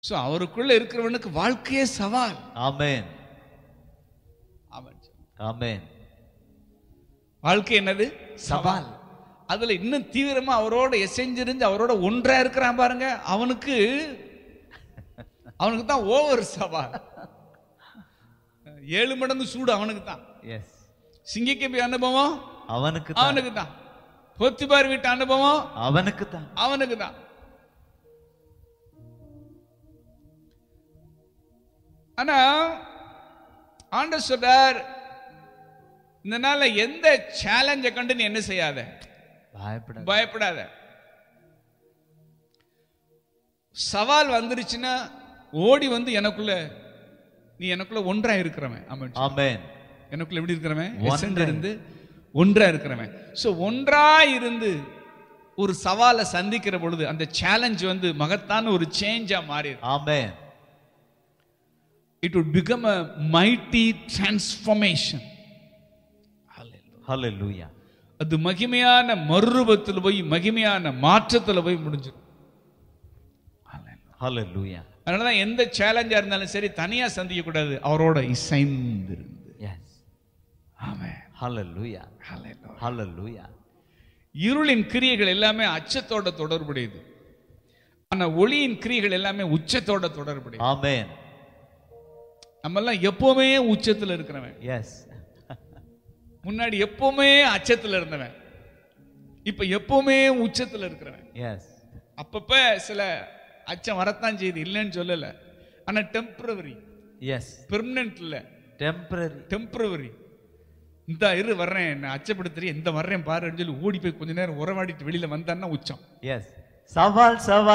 So அவருக்குள்ள இருக்கிறவனுக்கு வாழ்க்கையே சவால் Amen. ஆமாம் Amen. வாழ்க்கை என்னது சவால் அதுல இன்னும் தீவிரமா அவரோட எசைஞ்சிருந்து அவரோட ஒன்றா இருக்கிறான் பாருங்க அவனுக்கு அவனுக்கு தான் ஓவர் சவால் ஏழு மடங்கு சூடு அவனுக்கு தான் Yes. சிங்கிக்கபி அனுபவம் அவனுக்கு தான் அவனுக்கு தான் பொத்திபார் வீட்டு அனுபவம் அவனுக்கு தான் அவனுக்கு தான் ஆனா ஆண்டவர் சொல்றார் இந்த நாள்ல எந்த சேலஞ்சை கண்டு நீ என்ன செய்யாத பயப்பட பயப்படாத சவால் வந்துருச்சுன்னா ஓடி வந்து எனக்குள்ள நீ எனக்குள்ள ஒன்றா இருக்கிறவன் ஆமாம் Amen. எனக்குள்ள எப்படி இருக்கிறவன் ஒன்றா எசன்ல இருந்து ஒன்றா இருக்கிறவன் சோ ஒன்றா இருந்து ஒரு சவாலை சந்திக்கிற பொழுது அந்த சேலஞ்ச் வந்து மகத்தான ஒரு சேஞ்சா மாறிடும் Amen. It would become a mighty transformation Hallelujah. அது மகிமையான மறுரூபத்தில் போய் மகிமையான மாற்றத்துல போய் முடிஞ்சிடும் Hallelujah. அதனாலதான் எந்த சேலஞ்சா இருந்தாலும் சரி தனியா சந்திக்க கூடாது அவரோட இசைந்து இருந்து Yes. ஆமென் Hallelujah. Hallelujah. Hallelujah. இருளின் கிரியைகள் எல்லாமே அச்சத்தோட தொடர்புடையது ஆனா ஒளியின் கிரியைகள் எல்லாமே உச்சத்தோட தொடர்புடையது Amen. நம்ம எல்லாம் எப்பவுமே உச்சத்துல இருக்கிறவன் Yes. முன்னாடி எப்பவுமே அச்சத்துல இருந்தவன் இப்ப எப்பவுமே உச்சத்துல இருக்கிறவன் Yes. அப்பப்ப சில அச்சம் வரத்தான் செய்யுது இல்லைன்னு சொல்லல ஆனா டெம்பரவரி Yes. பெர்மனன்ட் இல்ல Temporary. டெம்பரவரி இந்த இரு வர்றேன் என்ன அச்சப்படுத்துறேன் இந்த வர்றேன் பாருன்னு சொல்லி ஓடி போய் கொஞ்ச நேரம் உறவாடிட்டு வெளியில வந்தான்னா உச்சம் Yes. சவால் சவால்